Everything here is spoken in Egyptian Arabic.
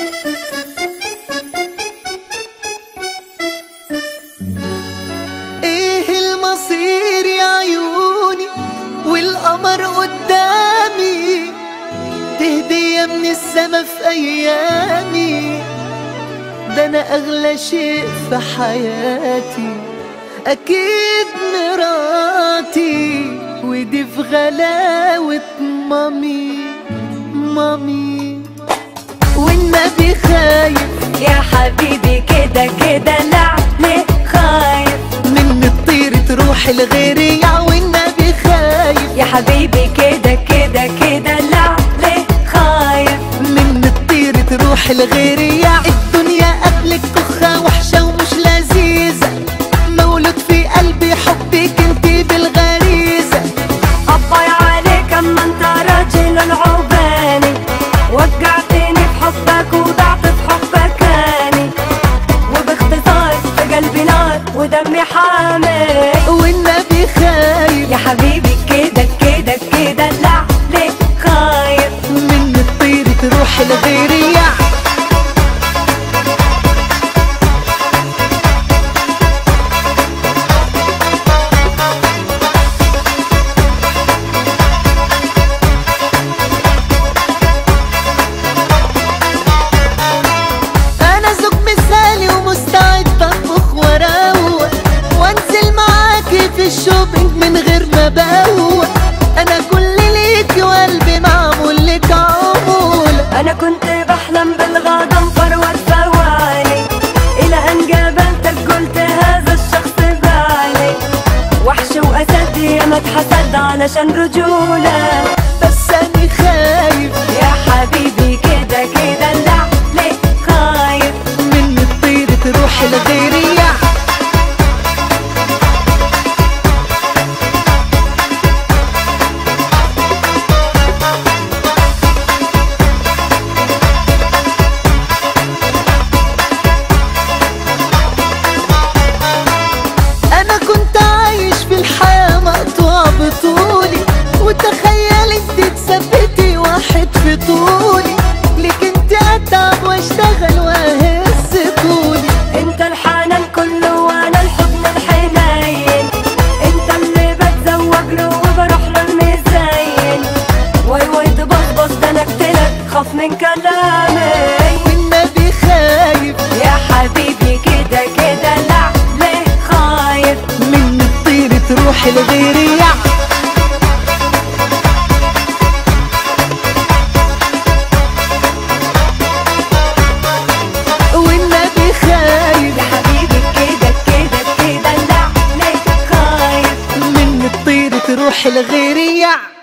ايه المصير يا عيوني والقمر قدامي تهدية من السما في ايامي ده انا اغلى شيء في حياتي اكيد مراتي ودي في غلاوة مامي مامي والنبي خايف يا حبيبي كده كده لا ليه خايف من الطير تروح لغيري يا والنبي خايف يا حبيبي كده كده كده لا ليه خايف من الطير تروح لغيري يا الدنيا قبلك كخة وحشة ومش لذيذة مولود في قلبي حبك انتي بالغريزة أباي عليك أما أنت راجل العوباني وقعتني في حبك وضعت في حبك أني وباختصار في قلبي نار ودمي حامي والنبي خايف يا حبيبي كده كده كده لا ليه خايف من الطير تروح لغيري يا انا زوج مثالي ومستعد اطبخ واروق وانزل معاكي في الشوبينج من غير ما بوق انا كل ليكي وقلبي معمول لك عمولة أنا كنت بحلم بالغضب فروة ثواني إلى أن قابلتك قلت هذا الشخص بالي وحش وأسد يا ما اتحسد علشان رجولة بس انا خايف يا حبيبي كده كده لا ليه خايف من الطير تروح لغيري يا انا كنت عايش في الحياة مقطوع بطولي وتخيل انت تثبتي واحد في طولي ليك انت اتعب واشتغل واهز طولي انت الحنان كله وانا الحضن الحنين انت اللي بتزوج له وبروح له المزين واي واي تبصبص ده انا اقتلك خاف من كلامي والنبي خايف يا حبيبي كده كده لا ليه خايف من الطير تروح لغيري يا والنبي خايف يا حبيبي كده كده كده لا ليه خايف من الطير تروح لغيري يا